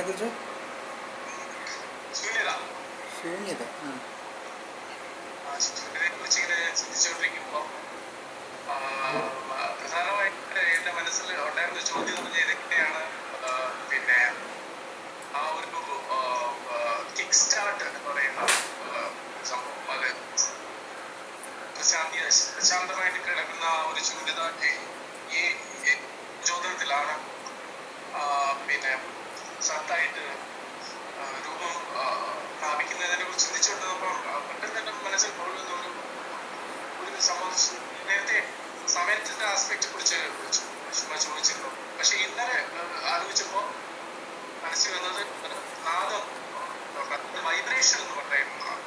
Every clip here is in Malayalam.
അതിനെക്കുറിച്ച് ശൂന്യത ശൂന്യത ആ ആ ശൂന്യതയെ കുറിച്ച് ഇങ്ങനെ ചിന്തിച്ചുകൊണ്ടിരിക്കുമ്പോൾ പ്രധാനമായിട്ട് എന്റെ മനസ്സിൽ ഉണ്ടായിരുന്ന ചോദ്യം എന്ന് പറഞ്ഞാൽ ഇതൊക്കെയാണ് ആ, പിന്നെ ആ ഒരു കിക്ക് സ്റ്റാർട്ട് എന്ന് പറയുന്ന ആ, സംഭവം അത് പ്രശാന്തി പ്രശാന്തമായിട്ട് കിടക്കുന്ന ആ ഒരു ശൂന്യത ഈ- ഈ ഈ ചോദ്യത്തിലാണ് ആ, പിന്നെ സത്തായിട്ട് ആ, രൂപം ആ, പ്രാപിക്കുന്നതിനെ കുറിച്ച് ചിന്തിച്ചുകൊണ്ടിരുന്നപ്പോൾ ആ, പെട്ടെന്ന് എൻ്റെ മനസ്സിൽ കൊള്ളുന്ന ഒരു ഒരു സംഭവം നേരത്തെ സമയത്തിന്റെ ആസ്പെക്റ്റ് കുറിച്ച് ചുമ്മാ ചോദിച്ചിരുന്നു പക്ഷെ ഇന്നലെ ആ, ആലോചിച്ചപ്പോൾ മനസ്സിൽ വന്നത് നാദം വൈബ്രേഷൻ എന്ന് പറയുന്നതാണ്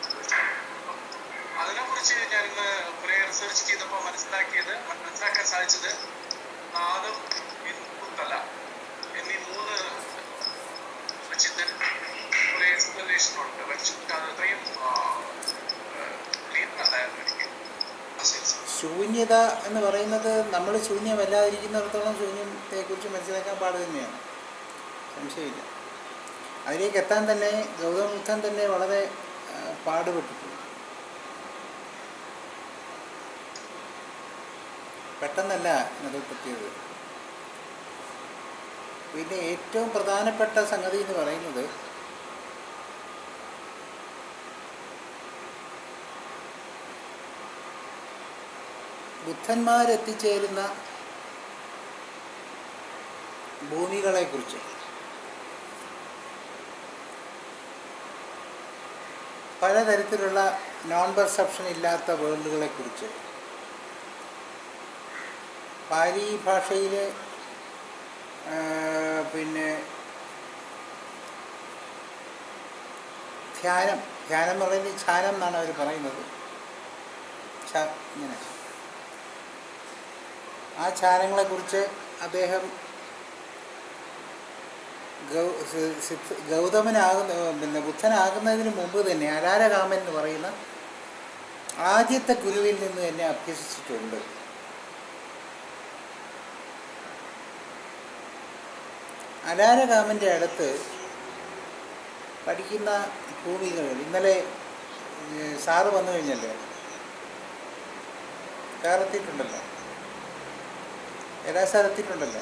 അതിനെ കുറിച്ച് ഞാൻ ഇന്ന് കുറെ റിസർച്ച് ചെയ്തപ്പോൾ മനസ്സിലാക്കിയത് മനസ്സിലാക്കാൻ സാധിച്ചത് നാദം ഇൻപുട്ടല്ല എന്നീ മൂന്ന് വെച്ചിട്ട് കുറെ എക്സ്പ്ലനേഷൻ ഉണ്ട് പക്ഷെ അത് അത്രയും ക്ലിയർ അല്ലായിരുന്നു എനിക്ക് ശരി ശരി. ശൂന്യത എന്ന് പറയുന്നത് നമ്മൾ ശൂന്യമല്ലാതിരിക്കുന്നിടത്തോളം ശൂന്യത്തെക്കുറിച്ച് മനസ്സിലാക്കാൻ പാട് തന്നെയാണ് സംശയമില്ല അതിലേക്ക് എത്താൻ തന്നെ ഗൗതമ ബുദ്ധൻ തന്നെ വളരെ ആ, പാടുപെട്ടിട്ടുണ്ട് പെട്ടെന്നല്ല അത് പറ്റിയത് പിന്നെ ഏറ്റവും പ്രധാനപ്പെട്ട സംഗതി എന്ന് പറയുന്നത് ബുദ്ധന്മാരെത്തിച്ചേരുന്ന ഭൂമികളെക്കുറിച്ച് പലതരത്തിലുള്ള നോൺ പെർസെപ്ഷൻ ഇല്ലാത്ത വേൾഡുകളെക്കുറിച്ച് പാലി ഭാഷയിൽ പിന്നെ ധ്യാനം ധ്യാനം എന്ന് പറയുന്നത് ധ്യാനം എന്നാണ് അവർ പറയുന്നത് ഛ- ഇങ്ങനെ ആ ധ്യാനങ്ങളെക്കുറിച്ച് അദ്ദേഹം ഗൗ സി- സിദ്ധ ഗൗതമനാകുന്ന പിന്നെ ബുദ്ധനാകുന്നതിന് മുമ്പ് തന്നെ അലാരകാമൻ എന്ന് പറയുന്ന ആദ്യത്തെ ഗുരുവിൽ നിന്ന് തന്നെ അഭ്യസിച്ചിട്ടുണ്ട് അലാരകാമൻ്റെ അടുത്ത് പഠിക്കുന്ന ഭൂമികൾ ഇന്നലെ ഏ, സാറ് വന്നു കഴിഞ്ഞല്ലോ സാർ എത്തിയിട്ടുണ്ടല്ലോ ഏതാ സാർ എത്തിയിട്ടുണ്ടല്ലോ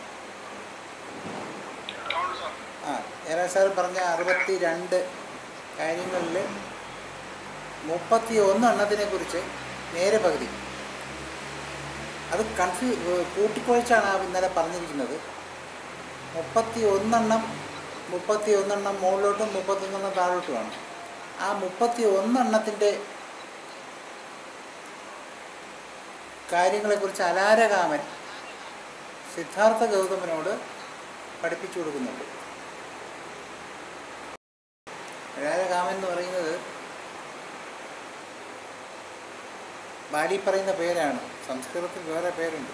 അതുകൊണ്ട് സാർ ആ ഏതാ സാർ പറഞ്ഞ അറുപത്തി രണ്ട് കാര്യങ്ങളിൽ മുപ്പത്തി ഒന്ന് എണ്ണത്തിനെ കുറിച്ച് നേരെ പകുതി അത് കൺഫ്യൂ കൂട്ടിക്കുഴച്ചാണ് ആ ഇന്നലെ പറഞ്ഞിരിക്കുന്നത് മുപ്പത്തി ഒന്നെണ്ണം മുപ്പത്തി ഒന്നെണ്ണം മുകളിലോട്ടും മുപ്പത്തൊന്നെണ്ണം താഴോട്ടുമാണ് ആ മുപ്പത്തി ഒന്നെണ്ണത്തിൻ്റെ കാര്യങ്ങളെക്കുറിച്ച് അലാരകാമൻ സിദ്ധാർത്ഥ ഗൗതമനോട് പഠിപ്പിച്ചു കൊടുക്കുന്നുണ്ട് അലാരകാമൻ എന്ന് പറയുന്നത് ബാലി പറയുന്ന പേരാണ് സംസ്കൃതത്തിൽ വേറെ പേരുണ്ട്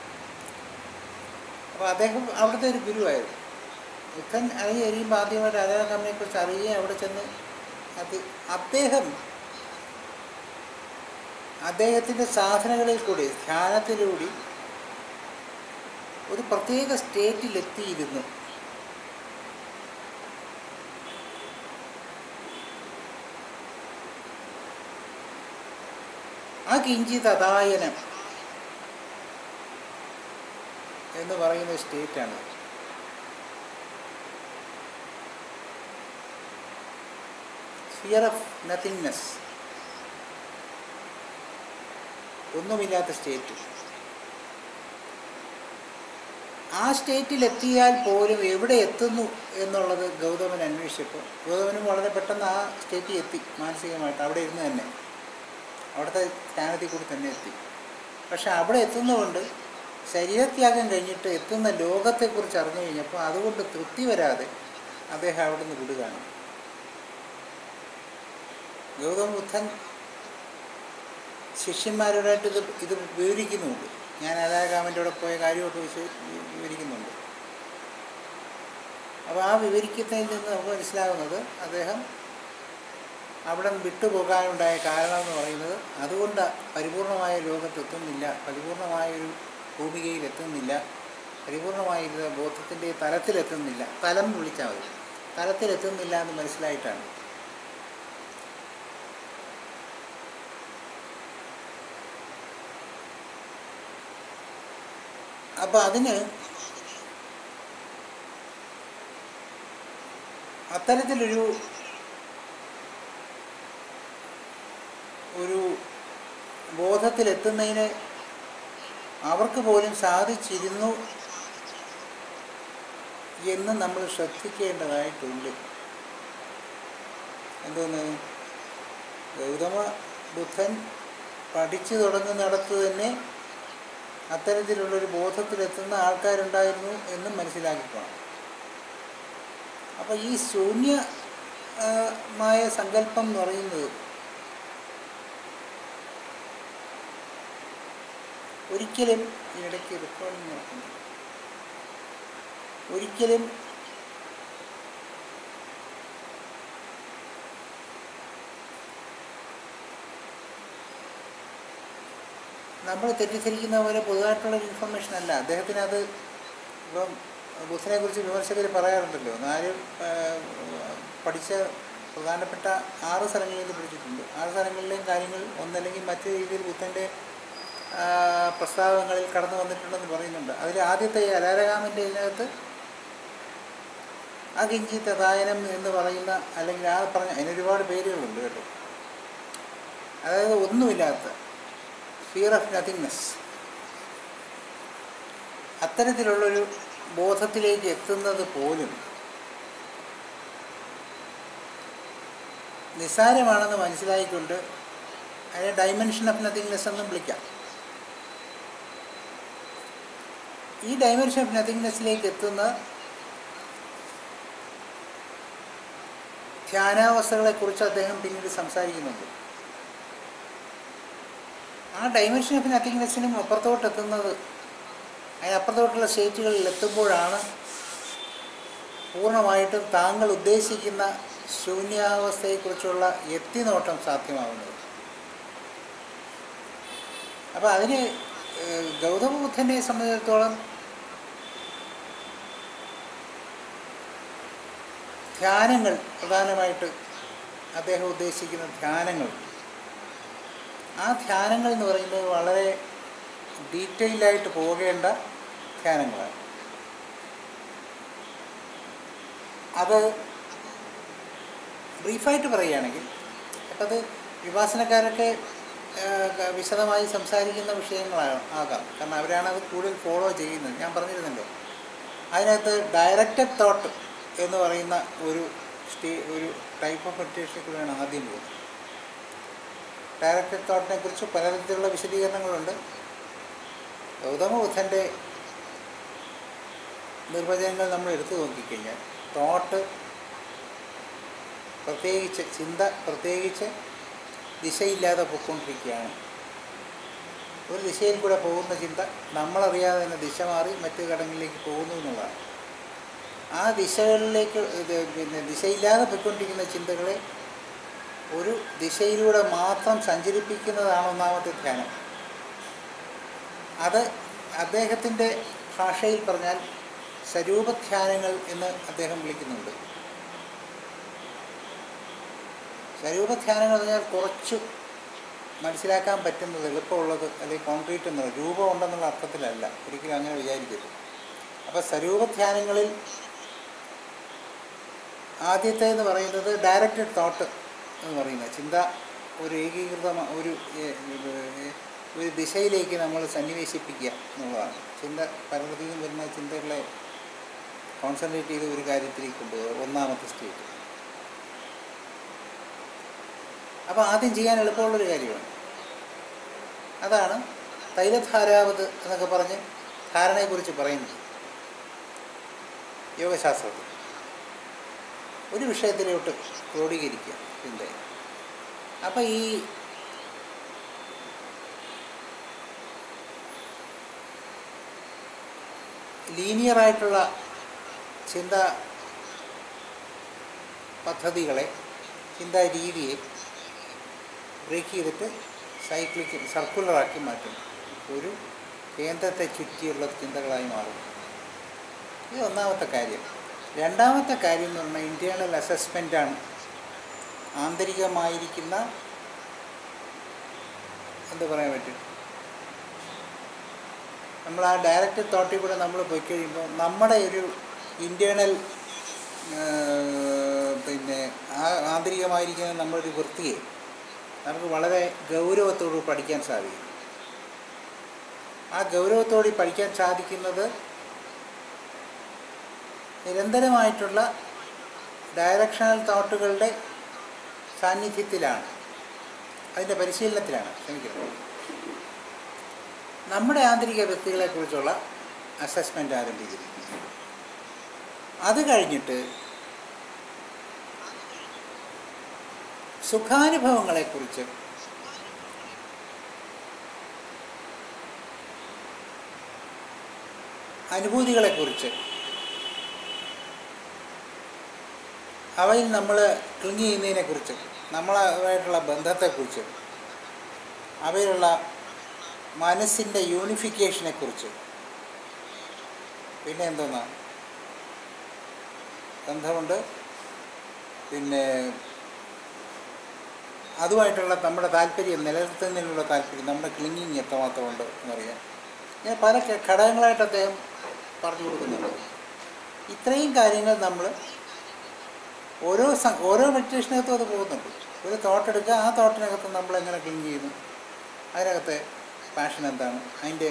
അപ്പോൾ അദ്ദേഹം അവിടുത്തെ ഒരു ഗുരുവായിരുന്നു ബുദ്ധൻ ഇറങ്ങി കഴിയുമ്പോൾ ആദ്യമായിട്ട് അലാരകാമനെ കുറിച്ച് അറിയുകയും അവിടെ ചെന്ന് അത് അദ്ദേഹം അദ്ദേഹത്തിൻ്റെ സാധനകളിൽ കൂടി ധ്യാനത്തിലൂടി ഒരു പ്രത്യേക സ്റ്റേറ്റിലെത്തിയിരുന്നു ആ കിഞ്ചിത് അതായനം എന്ന് പറയുന്ന സ്റ്റേറ്റാണ് ഫിയർ ഓഫ് നത്തിങ്നെസ് ഒന്നുമില്ലാത്ത സ്റ്റേറ്റ് ആ സ്റ്റേറ്റിൽ എത്തിയാൽ പോലും എവിടെ എത്തുന്നു എന്നുള്ളത് ഗൗതമൻ അന്വേഷിച്ചപ്പോൾ ഗൗതമനും വളരെ പെട്ടെന്ന് ആ സ്റ്റേറ്റിൽ എത്തി മാനസികമായിട്ട് അവിടെ ഇരുന്ന് തന്നെ അവിടുത്തെ ധ്യാനത്തിൽ കൂടി തന്നെ എത്തി പക്ഷെ അവിടെ എത്തുന്നതുകൊണ്ട് ശരീരത്യാഗം കഴിഞ്ഞിട്ട് എത്തുന്ന ലോകത്തെക്കുറിച്ച് അറിഞ്ഞു കഴിഞ്ഞപ്പോൾ അതുകൊണ്ട് തൃപ്തി വരാതെ അദ്ദേഹം അവിടെ നിന്ന് വിടുകയാണ് ഗൗതമ ബുദ്ധൻ ശിഷ്യന്മാരോടായിട്ട് ഇത് ഇത് വിവരിക്കുന്നുമുണ്ട് ഞാൻ അലാകാമൻ്റെ കൂടെ പോയ കാര്യമൊക്കെ വിശ വിവരിക്കുന്നുണ്ട് അപ്പോൾ ആ വിവരിക്കുന്നതിൽ നിന്ന് നമുക്ക് മനസ്സിലാകുന്നത് അദ്ദേഹം അവിടെ നിന്ന് വിട്ടുപോകാനുണ്ടായ കാരണം എന്ന് പറയുന്നത് അതുകൊണ്ട് പരിപൂർണമായ ലോകത്തെത്തുന്നില്ല പരിപൂർണമായ ഒരു ഭൂമികയിൽ എത്തുന്നില്ല പരിപൂർണമായി ഇത് ബോധത്തിൻ്റെ തലത്തിലെത്തുന്നില്ല തലം വിളിച്ചാൽ മതി തലത്തിലെത്തുന്നില്ല എന്ന് മനസ്സിലായിട്ടാണ് അപ്പോൾ അതിന് അത്തരത്തിലൊരു ഒരു ബോധത്തിലെത്തുന്നതിന് അവർക്ക് പോലും സാധിച്ചിരുന്നു എന്ന് നമ്മൾ ശ്രദ്ധിക്കേണ്ടതായിട്ടുണ്ട് എന്തോന്ന് ഗൗതമ ബുദ്ധൻ പഠിച്ചു തുടങ്ങുന്നിടത്ത് തന്നെ അത്തരത്തിലുള്ളൊരു ബോധത്തിലെത്തുന്ന ആൾക്കാരുണ്ടായിരുന്നു എന്നും മനസ്സിലാക്കിക്കോണം അപ്പോൾ ഈ ശൂന്യ ആ, മായ സങ്കല്പം എന്ന് പറയുന്നത് ഒരിക്കലും ഇടയ്ക്ക് റെക്കോർഡിങ് നടക്കുന്നു ഒരിക്കലും നമ്മൾ തെറ്റിദ്ധരിക്കുന്ന പോലെ പൊതുവായിട്ടുള്ള ഇൻഫർമേഷൻ അല്ല അദ്ദേഹത്തിന് അത് ഇപ്പം ബുദ്ധനെ കുറിച്ച് വിമർശകർ പറയാറുണ്ടല്ലോ നാല് ആ, പഠിച്ച പ്രധാനപ്പെട്ട ആറ് സ്ഥലങ്ങളിൽ നിന്ന് പഠിച്ചിട്ടുണ്ട് ആറ് സ്ഥലങ്ങളിലെയും കാര്യങ്ങൾ ഒന്നല്ലെങ്കിൽ മറ്റു രീതിയിൽ ബുദ്ധൻ്റെ ആ, പ്രസ്താവങ്ങളിൽ കടന്നു വന്നിട്ടുണ്ടെന്ന് പറയുന്നുണ്ട് അതിൽ ആദ്യത്തെ അലാരകാമൻ്റെ ഇതിനകത്ത് അകിഞ്ചി തഥായനം എന്ന് പറയുന്ന അല്ലെങ്കിൽ ആ പറഞ്ഞ അതിനൊരുപാട് പേരുകളുണ്ട് കേട്ടോ അതായത് ഒന്നുമില്ലാത്ത ഫിയർ ഓഫ് നത്തിങ്നെസ് അത്തരത്തിലുള്ളൊരു ബോധത്തിലേക്ക് എത്തുന്നത് പോലും നിസ്സാരമാണെന്ന് മനസ്സിലായിക്കൊണ്ട് അതിനെ ഡൈമെൻഷൻ ഓഫ് നത്തിങ്നെസ് എന്നും വിളിക്കാം ഈ ഡൈമെൻഷൻ ഓഫ് നത്തിങ്നെസ്സിലേക്ക് എത്തുന്ന ധ്യാനാവസ്ഥകളെക്കുറിച്ച് അദ്ദേഹം പിന്നീട് സംസാരിക്കുന്നുണ്ട് ആ ഡൈമെൻഷൻ ഓഫ് നത്തിങ്നെസ്സിനും അപ്പുറത്തോട്ട് എത്തുന്നത് അതിനപ്പുറത്തോട്ടുള്ള സ്റ്റേറ്റുകളിൽ എത്തുമ്പോഴാണ് പൂർണ്ണമായിട്ടും താങ്കൾ ഉദ്ദേശിക്കുന്ന ശൂന്യാവസ്ഥയെക്കുറിച്ചുള്ള എത്തിനോട്ടം സാധ്യമാകുന്നത് അപ്പോൾ അതിന് ഏഹ്, ഗൗതമ ബുദ്ധനെ സംബന്ധിച്ചിടത്തോളം ധ്യാനങ്ങൾ പ്രധാനമായിട്ട് അദ്ദേഹം ഉദ്ദേശിക്കുന്ന ധ്യാനങ്ങൾ ആ ധ്യാനങ്ങൾ എന്ന് പറയുന്നത് വളരെ ഡീറ്റെയിൽഡായിട്ട് പോകേണ്ട ധ്യാനങ്ങളാണ് അത് ബ്രീഫായിട്ട് പറയുകയാണെങ്കിൽ അപ്പം അത് വിഭാസനക്കാരൊക്കെ ആ, ക- വിശദമായി സംസാരിക്കുന്ന വിഷയങ്ങളാണ് ആകാം കാരണം അവരാണ് അത് കൂടുതൽ ഫോളോ ചെയ്യുന്നത് ഞാൻ പറഞ്ഞിരുന്നല്ലോ അതിനകത്ത് ഡയറക്റ്റഡ് തോട്ട് എന്ന് പറയുന്ന ഒരു സ്റ്റേ ഒരു ടൈപ്പ് ഓഫ് മെഡിറ്റേഷനിൽ കൂടെയാണ് ആദ്യം പോകുന്നത് ഡയറക്റ്റഡ് തോട്ടിനെ കുറിച്ച് പലതരത്തിലുള്ള വിശദീകരണങ്ങളുണ്ട് ഗൗതമ ബുദ്ധൻ്റെ നിർവചനങ്ങൾ നമ്മൾ എടുത്തു നോക്കിക്കഴിഞ്ഞാൽ തോട്ട് പ്രത്യേകിച്ച് ചിന്ത പ്രത്യേകിച്ച് ദിശയില്ലാതെ പൊയ്ക്കൊണ്ടിരിക്കുകയാണ് ഒരു ദിശയിൽ കൂടെ പോകുന്ന ചിന്ത നമ്മളറിയാതെ തന്നെ ദിശ മാറി മറ്റു ഘടകങ്ങളിലേക്ക് പോകുന്നു എന്നുള്ളതാണ് ആ ദിശകളിലേക്ക് ഇത് പിന്നെ ദിശയില്ലാതെ പൊയ്ക്കൊണ്ടിരിക്കുന്ന ചിന്തകളെ ഒരു ദിശയിലൂടെ മാത്രം സഞ്ചരിപ്പിക്കുന്നതാണ് ഒന്നാമത്തെ ധ്യാനം അത് അദ്ദേഹത്തിൻ്റെ ഭാഷയിൽ പറഞ്ഞാൽ സ്വരൂപധ്യാനങ്ങൾ എന്ന് അദ്ദേഹം വിളിക്കുന്നുണ്ട് സ്വരൂപധ്യാനങ്ങൾ എന്ന് പറഞ്ഞാൽ കുറച്ച് മനസ്സിലാക്കാൻ പറ്റുന്നത് എളുപ്പമുള്ളത് അല്ലെങ്കിൽ കോൺക്രീറ്റ് എന്നത് രൂപം ഉണ്ടെന്നുള്ള അർത്ഥത്തിലല്ല ഒരിക്കലും അങ്ങനെ വിചാരിക്കരുത് അപ്പോൾ സ്വരൂപധ്യാനങ്ങളിൽ ആദ്യത്തെ എന്ന് പറയുന്നത് ഡയറക്റ്റഡ് തോട്ട് എന്ന് പറയുന്നത് ചിന്ത ഒരു ഏകീകൃത ഒരു ഏ- ഏ- ഒരു ദിശയിലേക്ക് നമ്മൾ സന്നിവേശിപ്പിക്കുക എന്നുള്ളതാണ് ചിന്ത പലയിടത്തും വരുന്ന ചിന്തകളെ കോൺസെൻട്രേറ്റ് ചെയ്ത് ഒരു കാര്യത്തിലേക്ക് കൊണ്ടുപോകുക ഒന്നാമത്തെ സ്റ്റേറ്റ് അപ്പോൾ ആദ്യം ചെയ്യാൻ എളുപ്പമുള്ളൊരു കാര്യമാണ് അതാണ് തൈലധാരാവത് എന്നൊക്കെ പറഞ്ഞ് ധാരണയെക്കുറിച്ച് പറയുന്നത് യോഗശാസ്ത്രത്തിൽ ഒരു വിഷയത്തിലോട്ട് ക്രോഡീകരിക്കുക ചിന്തയെ അപ്പം ഈ ലീനിയറായിട്ടുള്ള ചിന്ത പദ്ധതികളെ ചിന്താ രീതിയെ ബ്രേക്ക് ചെയ്തിട്ട് സൈക്ലിക് സർക്കുലറാക്കി മാറ്റും ഒരു കേന്ദ്രത്തെ ചുറ്റിയുള്ള ചിന്തകളായി മാറും ഇത് ഒന്നാമത്തെ കാര്യം രണ്ടാമത്തെ കാര്യം എന്ന് പറഞ്ഞാൽ ഇൻറ്റേർണൽ അസസ്മെൻ്റാണ് ആന്തരികമായിരിക്കുന്ന എന്ത് പറയാൻ പറ്റും നമ്മൾ ആ ഡയറക്റ്റ് തോട്ടിൽ കൂടെ നമ്മൾ പോയി കഴിയുമ്പോൾ നമ്മുടെ ഒരു ഇൻറ്റേർണൽ പിന്നെ ആ ആന്തരികമായിരിക്കുന്ന നമ്മളൊരു വൃത്തിയെ നമുക്ക് വളരെ ഗൗരവത്തോട് പഠിക്കാൻ സാധിക്കും ആ ഗൗരവത്തോടെ പഠിക്കാൻ സാധിക്കുന്നത് നിരന്തരമായിട്ടുള്ള ഡയറക്ഷണൽ തോട്ടുകളുടെ സാന്നിധ്യത്തിലാണ് അതിൻ്റെ പരിശീലനത്തിലാണ് ക്ഷമിക്കണം നമ്മുടെ ആന്തരിക വ്യക്തികളെക്കുറിച്ചുള്ള അസസ്മെൻ്റ് ആരംഭിക്കുന്നു അത് കഴിഞ്ഞിട്ട് സുഖാനുഭവങ്ങളെക്കുറിച്ച് അനുഭൂതികളെക്കുറിച്ച് അവയിൽ നമ്മൾ ക്ലിങ് ചെയ്യുന്നതിനെക്കുറിച്ച് നമ്മളായിട്ടുള്ള ബന്ധത്തെക്കുറിച്ച് അവയിലുള്ള മനസ്സിൻ്റെ യൂണിഫിക്കേഷനെക്കുറിച്ച് പിന്നെ എന്തോന്നാ ബന്ധമുണ്ട് പിന്നെ അതുമായിട്ടുള്ള നമ്മുടെ താല്പര്യം നിലനിർത്തുന്നതിനുള്ള താല്പര്യം നമ്മുടെ ക്ലിങ്ങിങ് എത്രമാത്രം ഉണ്ട് എന്നറിയാം ഞാൻ പല ഘ- ഘടകങ്ങളായിട്ട് അദ്ദേഹം പറഞ്ഞു കൊടുക്കുന്നുണ്ട് ഇത്രയും കാര്യങ്ങൾ നമ്മൾ ഓരോ സ- ഓരോ മെഡിറ്റേഷനകത്തും അത് പോകുന്നുണ്ട് ഒരു തോട്ട് എടുക്കുക ആ തോട്ടിനകത്ത് നമ്മൾ എങ്ങനെ ക്ലീൻ ചെയ്യുന്നു അതിനകത്തെ പാഷൻ എന്താണ് അതിൻ്റെ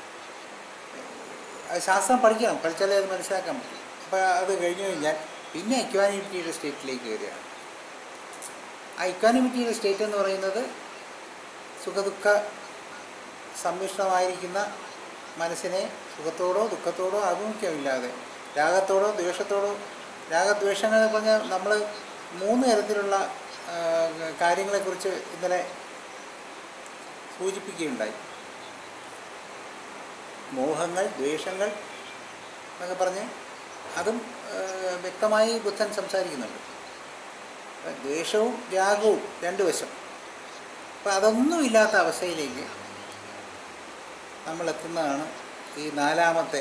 അത് ശാസ്ത്രം പഠിക്കണം പഠിച്ചാലേ അത് മനസ്സിലാക്കാൻ പറ്റും അപ്പോൾ അത് കഴിഞ്ഞു കഴിഞ്ഞാൽ പിന്നെ ഇക്വാനിറ്റിയുടെ സ്റ്റേറ്റിലേക്ക് വരികയാണ് ആ ഇക്വാനിമിറ്റിയുടെ സ്റ്റേറ്റ് എന്ന് പറയുന്നത് സുഖദുഃഖ സമ്മിശ്രമായിരിക്കുന്ന മനസ്സിനെ സുഖത്തോടോ ദുഃഖത്തോടോ ആഭിമുഖ്യമില്ലാതെ രാഗത്തോടോ ദ്വേഷത്തോടോ രാഗദ്വേഷങ്ങൾ എന്ന് പറഞ്ഞാൽ നമ്മൾ മൂന്ന് തരത്തിലുള്ള ആ, കാര്യങ്ങളെക്കുറിച്ച് ഇന്നലെ സൂചിപ്പിക്കുകയുണ്ടായി മോഹങ്ങൾ ദ്വേഷങ്ങൾ എന്നൊക്കെ പറഞ്ഞ് അതും ആ, വ്യക്തമായി ബുദ്ധൻ സംസാരിക്കുന്നുണ്ട് അപ്പോൾ ദ്വേഷവും രാഗവും രണ്ട് വശം അപ്പോൾ അതൊന്നുമില്ലാത്ത അവസ്ഥയിലേക്ക് നമ്മൾ എത്തുന്നതാണ് ഈ നാലാമത്തെ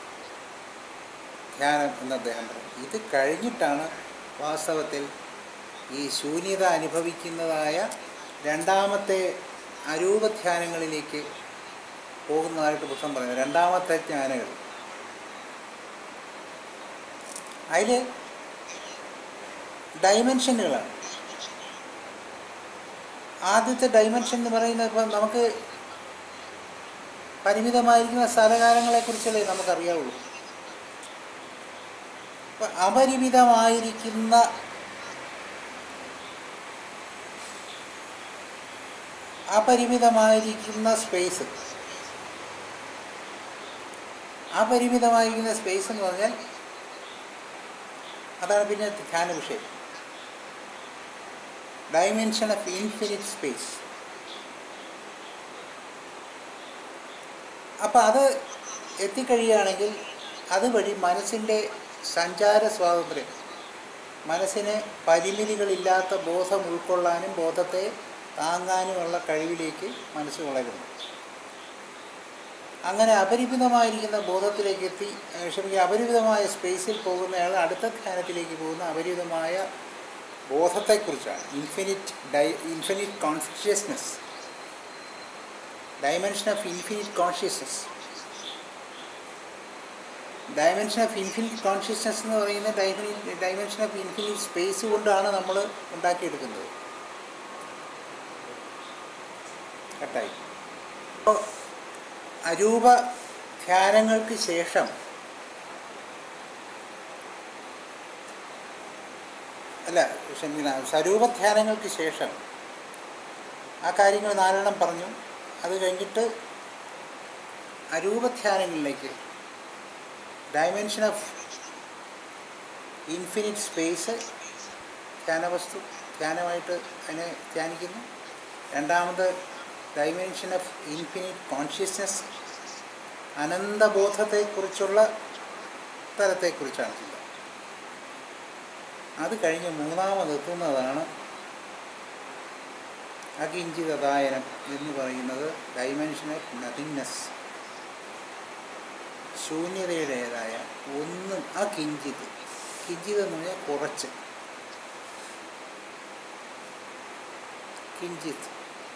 ധ്യാനം എന്ന് അദ്ദേഹം പറഞ്ഞു ഇത് കഴിഞ്ഞിട്ടാണ് വാസ്തവത്തിൽ ഈ ശൂന്യത അനുഭവിക്കുന്നതായ രണ്ടാമത്തെ അരൂപധ്യാനങ്ങളിലേക്ക് പോകുന്നതായിട്ട് പുസ്തകം പറയുന്നത് രണ്ടാമത്തെ ജ്ഞാനകൾ അതിൽ ഡൈമെൻഷനുകളാണ് ആദ്യത്തെ ഡൈമെൻഷൻ എന്ന് പറയുന്നത് ഇപ്പം നമുക്ക് പരിമിതമായിരിക്കുന്ന സ്ഥലകാലങ്ങളെക്കുറിച്ചല്ലേ നമുക്കറിയാവുള്ളൂ അപ്പം അപരിമിതമായിരിക്കുന്ന അപരിമിതമായിരിക്കുന്ന സ്പേസ് അപരിമിതമായിരിക്കുന്ന സ്പേസ് എന്ന് പറഞ്ഞാൽ അതാണ് പിന്നെ ധ്യാന വിഷയം ഡൈമെൻഷൻ ഓഫ് ഇൻഫിനിറ്റ് സ്പേസ് അപ്പം അത് എത്തിക്കഴിയുകയാണെങ്കിൽ അതുവഴി മനസ്സിൻ്റെ സഞ്ചാര സ്വാതന്ത്ര്യം മനസ്സിന് പരിമിതികളില്ലാത്ത ബോധം ഉൾക്കൊള്ളാനും ബോധത്തെ താങ്ങാനുമുള്ള കഴിവിലേക്ക് മനസ്സ് വളരുന്നു അങ്ങനെ അപരിമിതമായിരിക്കുന്ന ബോധത്തിലേക്ക് എത്തി ഏഹ് ക്ഷമിക്കുക അപരിമിതമായ സ്പേസിൽ പോകുന്നയാൾ അടുത്ത ധ്യാനത്തിലേക്ക് പോകുന്ന അപരിമിതമായ ബോധത്തെക്കുറിച്ചാണ് ഇൻഫിനിറ്റ് ഡൈ infinite consciousness dimension of infinite consciousness dimension of infinite consciousness എന്ന് പറയുന്ന ഡൈമിനി ഡയമെൻഷൻ ഓഫ് ഇൻഫിനിറ്റ് സ്പേസ് കൊണ്ടാണ് നമ്മൾ ഉണ്ടാക്കിയെടുക്കുന്നത് കട്ടായി അപ്പോൾ അരൂപ ധ്യാനങ്ങൾക്ക് ശേഷം അല്ല ക്ഷമിക്കണം സ്വരൂപ ധ്യാനങ്ങൾക്ക് ശേഷം ആ കാര്യങ്ങൾ നാലെണ്ണം പറഞ്ഞു അത് കഴിഞ്ഞിട്ട് അരൂപധ്യാനങ്ങളിലേക്ക് ഡയമെൻഷൻ ഓഫ് ഇൻഫിനിറ്റ് സ്പേസ് ധ്യാനവസ്തു ധ്യാനമായിട്ട് അതിനെ ധ്യാനിക്കുന്നു രണ്ടാമത് ഡൈമെൻഷൻ ഓഫ് ഇൻഫിനിറ്റ് കോൺഷ്യസ്നെസ് അനന്തബോധത്തെക്കുറിച്ചുള്ള തലത്തെക്കുറിച്ചാണ് ചിന്ത അത് കഴിഞ്ഞ് മൂന്നാമതെത്തുന്നതാണ് അകിഞ്ചിതദായനം എന്ന് പറയുന്നത് ഡൈമെൻഷൻ ഓഫ് നത്തിങ്നെസ് ശൂന്യതയുടേതായ ഒന്നും ആ കിഞ്ചിത് കിഞ്ചിത് എന്ന് പറഞ്ഞാൽ കുറച്ച് കിഞ്ചിത്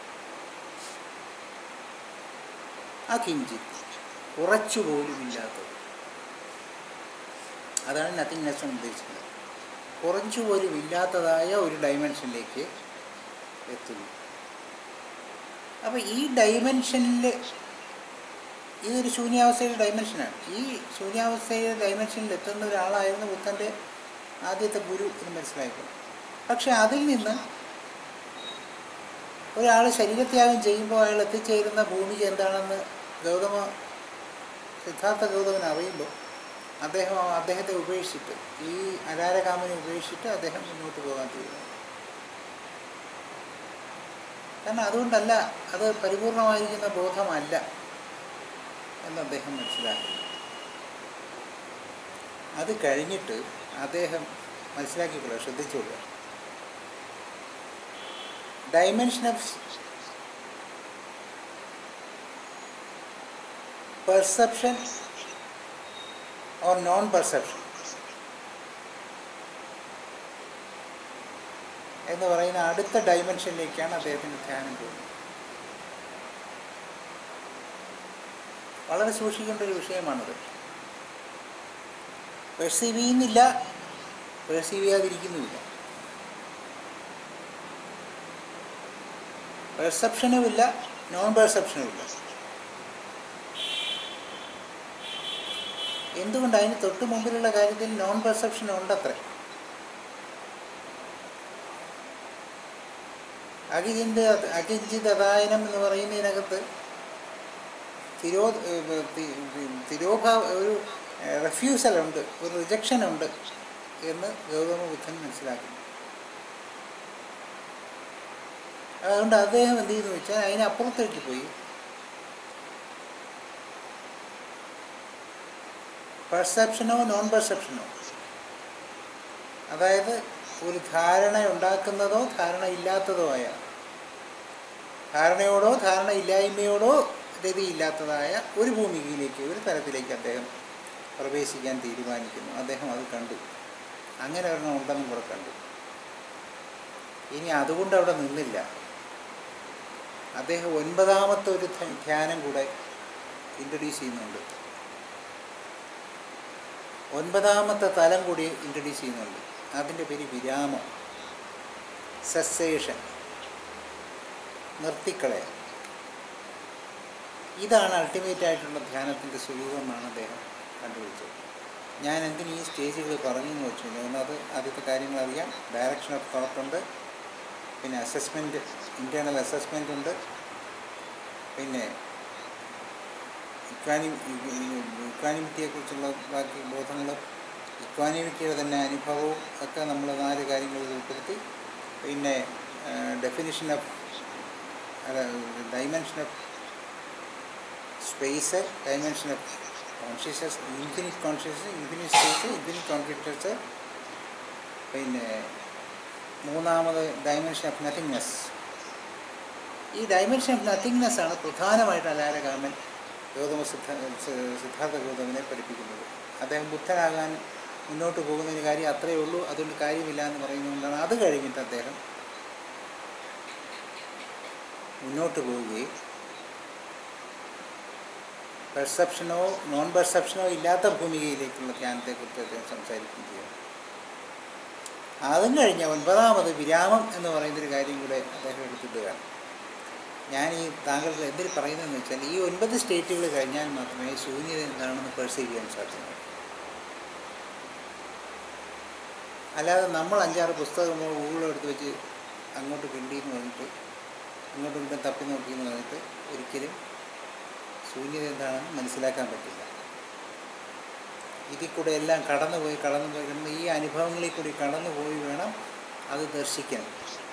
ആ കിഞ്ചിത് കുറച്ചുപോലും ഇല്ലാത്തത് അതാണ് നത്തിങ്നെസ് ഉദ്ദേശിക്കുന്നത് കുറച്ചുപോലും ഇല്ലാത്തതായ ഒരു ഡൈമെൻഷനിലേക്ക് എത്തുന്നു അപ്പോൾ ഈ ഡൈമെൻഷനിൽ ഇതൊരു ശൂന്യാവസ്ഥയുടെ ഡൈമെൻഷനാണ് ഈ ശൂന്യാവസ്ഥയുടെ ഡൈമെൻഷനിൽ എത്തുന്ന ഒരാളായിരുന്നു ബുദ്ധൻ്റെ ആദ്യത്തെ ഗുരു എന്ന് മനസ്സിലാക്കണം പക്ഷെ അതിൽ നിന്ന് ഒരാൾ ശരീരത്യാഗം ചെയ്യുമ്പോൾ അയാൾ എത്തിച്ചേരുന്ന ഭൂമിക എന്താണെന്ന് ഗൗതമ സിദ്ധാർത്ഥ ഗൗതമൻ അറിയുമ്പോൾ അദ്ദേഹം അദ്ദേഹത്തെ ഉപേക്ഷിച്ചിട്ട് ഈ അലാരകാമനെ ഉപേക്ഷിച്ചിട്ട് അദ്ദേഹം മുന്നോട്ട് പോകാൻ തീരുമാനിച്ചു കാരണം അതുകൊണ്ടല്ല അത് പരിപൂർണമായിരിക്കുന്ന ബോധമല്ല എന്ന് അദ്ദേഹം മനസ്സിലാക്കി അത് കഴിഞ്ഞിട്ട് അദ്ദേഹം മനസ്സിലാക്കിക്കൊള്ളുക ശ്രദ്ധിച്ചോളുക dimension of perception or non perception എന്ന് പറയുന്ന അടുത്ത ഡൈമെൻഷനിലേക്കാണ് അദ്ദേഹത്തിൻ്റെ ധ്യാനം പോകുന്നത് വളരെ സൂക്ഷിക്കേണ്ട ഒരു വിഷയമാണത് പെർസീവ് ചെയ്യുന്നില്ല പെർസീവ് ചെയ്യാതിരിക്കുന്നുമില്ല പെർസെപ്ഷനുമില്ല നോൺ പെർസെപ്ഷനുമില്ല എന്തുകൊണ്ട് അതിന് തൊട്ട് മുമ്പിലുള്ള കാര്യത്തിൽ നോൺ പെർസെപ്ഷൻ ഉണ്ടത്രേ അകിചിന്ത അകിഞ്ചിത് അതായനം എന്ന് പറയുന്നതിനകത്ത് തിരോ തി- തി- തിരോഭാ ഒരു റെഫ്യൂസൽ ഉണ്ട് ഒരു റിജക്ഷൻ ഉണ്ട് എന്ന് ഗൗതമ ബുദ്ധൻ മനസ്സിലാക്കുന്നു അതുകൊണ്ട് അദ്ദേഹം എന്ത് ചെയ്യുന്നു വെച്ചാൽ അതിനപ്പുറത്തേക്ക് പോയി പെർസെപ്ഷനോ നോൺ പെർസെപ്ഷനോ അതായത് ഒരു ധാരണ ഉണ്ടാക്കുന്നതോ ധാരണ ഇല്ലാത്തതോ ആയ ധാരണയോടോ ധാരണ ഇല്ലായ്മയോടോ രതിയില്ലാത്തതായ ഒരു ഭൂമികയിലേക്ക് ഒരു തലത്തിലേക്ക് അദ്ദേഹം പ്രവേശിക്കാൻ തീരുമാനിക്കുന്നു അദ്ദേഹം അത് കണ്ടു അങ്ങനെ ഒരെണ്ണം ഉണ്ടെന്നും കൂടെ കണ്ടു ഇനി അതുകൊണ്ട് അവിടെ നിന്നില്ല അദ്ദേഹം ഒൻപതാമത്തെ ഒരു ധ- ധ്യാനം കൂടെ ഇൻട്രൊഡ്യൂസ് ചെയ്യുന്നുണ്ട് ഒൻപതാമത്തെ തലം കൂടി ഇൻട്രൊഡ്യൂസ് ചെയ്യുന്നുണ്ട് അതിൻ്റെ പേര് വിരാമം സെസേഷൻ നിർത്തിക്കളയ ഇതാണ് അൾട്ടിമേറ്റ് ആയിട്ടുള്ള ധ്യാനത്തിൻ്റെ സ്വരൂപമാണ് അദ്ദേഹം കണ്ടുപിടിച്ചത് ഞാൻ എന്തിനു ഈ സ്റ്റേജുകൾ പറഞ്ഞു എന്ന് വെച്ച് കഴിഞ്ഞാൽ ഒന്നത് ആദ്യത്തെ കാര്യങ്ങൾ അറിയാം ഡയറക്ഷൻ ഓഫ് തോട്ട് ഉണ്ട് പിന്നെ അസസ്മെൻറ്റ് ഇൻറ്റേർണൽ അസസ്മെൻ്റ് ഉണ്ട് പിന്നെ ഇക്വാനി ഇക്വാനിമിറ്റിയെക്കുറിച്ചുള്ള ബാക്കി ബോധങ്ങൾ ഇക്വാനിമിറ്റിയുടെ തന്നെ അനുഭവവും ഒക്കെ നമ്മൾ നാല് കാര്യങ്ങളിൽ ഉൾപ്പെടുത്തി പിന്നെ definition of dimension of space dimension of consciousness infinite consciousness infinite space infinite confidence പിന്നെ മൂന്നാമത് ഡൈമെൻഷൻ ഓഫ് നത്തിങ്നെസ് ഈ ഡൈമെൻഷൻ ഓഫ് നത്തിങ്നെസ് ആണ് പ്രധാനമായിട്ട് അലാരകാമൻ ഗൗതമ സിദ്ധ സി- സിദ്ധാർത്ഥ ഗൗതമനെ പഠിപ്പിക്കുന്നത് അദ്ദേഹം ബുദ്ധനാകാൻ മുന്നോട്ട് പോകുന്നതിന് കാര്യം അത്രയേ ഉള്ളൂ അതുകൊണ്ട് കാര്യമില്ല എന്ന് പറയുന്നതുകൊണ്ടാണ് അത് കഴിഞ്ഞിട്ട് അദ്ദേഹം മുന്നോട്ട് പോവുകയും പെർസെപ്ഷനോ നോൺ പെർസെപ്ഷനോ ഇല്ലാത്ത ഭൂമികയിലേക്കുള്ള ധ്യാനത്തെക്കുറിച്ച് അദ്ദേഹം സംസാരിക്കുകയും ചെയ്യും അതും കഴിഞ്ഞ ഒൻപതാമത് വിരാമം എന്ന് പറയുന്നൊരു കാര്യം കൂടെ അദ്ദേഹം എടുത്തിട്ടുകയാണ് ഞാൻ ഈ താങ്കൾക്ക് എന്തിന് പറയുന്നതെന്ന് വെച്ചാൽ ഈ ഒൻപത് സ്റ്റേറ്റുകൾ കഴിഞ്ഞാൽ മാത്രമേ ശൂന്യത എന്താണെന്ന് പെർസീവ് ചെയ്യാൻ സാധ്യമാകൂ അല്ലാതെ നമ്മൾ അഞ്ചാറ് പുസ്തകമോ ഗൂഗിളോ എടുത്ത് വെച്ച് അങ്ങോട്ട് കിണ്ടി എന്ന് പറഞ്ഞിട്ട് അങ്ങോട്ടും ഇങ്ങോട്ടും തപ്പി നോക്കി എന്ന് പറഞ്ഞിട്ട് ഒരിക്കലും ശൂന്യത എന്താണെന്ന് മനസ്സിലാക്കാൻ പറ്റില്ല ഇതിൽ കൂടെ എല്ലാം കടന്നുപോയി കടന്നുപോയി കിടന്ന് ഈ അനുഭവങ്ങളിൽ കൂടി കടന്നുപോയി വേണം അത് ദർശിക്കാൻ